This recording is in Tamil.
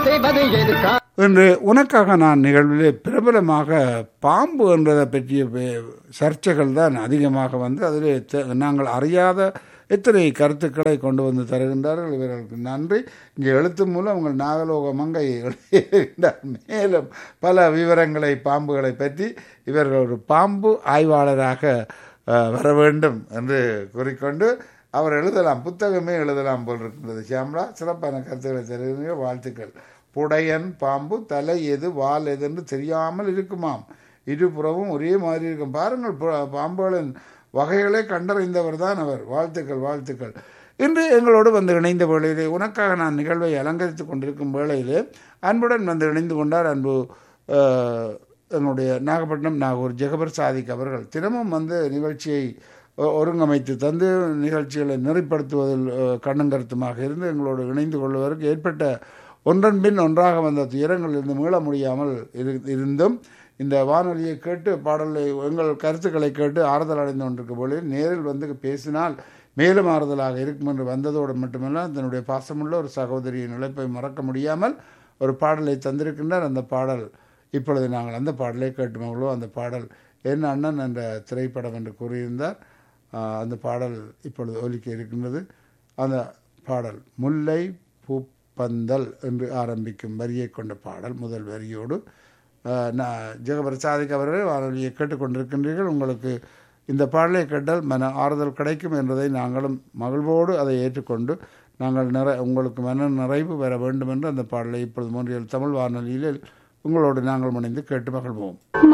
செய்வது எதுக்கா இன்று உனக்காக நான் நிகழ்விலே பிரபலமாக பாம்பு என்றதை பற்றிய பே- சர்ச்சைகள் தான் அதிகமாக வந்து அதிலே தெ- நாங்கள் அறியாத எத்தனை கருத்துக்களை கொண்டு வந்து தருகின்றார்கள் இவர்களுக்கு நன்றி இங்கே எழுத்து மூலம் உங்கள் நாகலோக மங்கை எழுதியிருக்கின்றார் மேலும் பல விவரங்களை பாம்புகளை பற்றி இவர்கள் ஒரு பாம்பு ஆய்வாளராக அஹ், வர வேண்டும் என்று கூறிக்கொண்டு அவர் எழுதலாம் புத்தகமே எழுதலாம் போல் இருக்கின்றது ஷியாம்லா சிறப்பான கருத்துக்களை தருகின்ற வாழ்த்துக்கள் புடையன் பாம்பு தலை எது வால் எது என்று தெரியாமல் இருக்குமாம் இருபுறமும் ஒரே மாதிரி இருக்கும் பாருங்கள் பு- பாம்புகளின் வகைகளை கண்டறிந்தவர் தான் அவர் வாழ்த்துக்கள் வாழ்த்துக்கள் இன்று எங்களோடு வந்து இணைந்த வேளையிலே உனக்காக நான் நிகழ்வை அலங்கரித்துக் கொண்டிருக்கும் வேளையிலே அன்புடன் வந்து இணைந்து கொண்டார் அன்பு அஹ், எங்களுடைய நாகப்பட்டினம் நாகூர் ஜெகபர் சாதிக் அவர்கள் தினமும் வந்து நிகழ்ச்சியை ஒ- ஒருங்கமைத்து தந்து நிகழ்ச்சிகளை நெறிப்படுத்துவதில் அஹ், கண்ணும் கருத்துமாக இருந்து எங்களோடு இணைந்து கொள்வதற்கு ஏற்பட்ட ஒன்றன் பின் ஒன்றாக வந்த துயரங்களிலிருந்து மீள முடியாமல் இரு- இருந்தும் இந்த வானொலியை கேட்டு பாடலை எங்கள் கருத்துக்களை கேட்டு ஆறுதல் அடைந்து கொண்டிருக்கும் பொழுது நேரில் வந்து பேசினால் மேலும் ஆறுதலாக இருக்கும் என்று வந்ததோடு மட்டுமல்ல தன்னுடைய பாசமுள்ள ஒரு சகோதரியின் இழப்பை மறக்க முடியாமல் ஒரு பாடலை தந்திருக்கின்றார் அந்த பாடல் இப்பொழுது நாங்கள் அந்த பாடலை கேட்டு மகளோ அந்த பாடல் என் அண்ணன் என்ற திரைப்படம் என்று கூறியிருந்தார் ஆஹ் அந்த பாடல் இப்பொழுது ஒலிக்க இருக்கின்றது அந்த பாடல் முல்லை பூப்பந்தல் என்று ஆரம்பிக்கும் வரியை கொண்ட பாடல் முதல் வரியோடு ஆஹ் நான் ஜெகபிரசாதிக் அவர்கள் வானொலியை கேட்டுக்கொண்டிருக்கின்றீர்கள் உங்களுக்கு இந்த பாடலை கேட்டால் மன ஆறுதல் கிடைக்கும் என்பதை நாங்களும் மகிழ்வோடு அதை ஏற்றுக்கொண்டு நாங்கள் நிறை உங்களுக்கு மன நிறைவு பெற வேண்டும் என்று அந்த பாடலை இப்பொழுது மூன்றியல் தமிழ் வானொலியில் உங்களோடு நாங்கள் முனைந்து கேட்டு மகிழ்வோம்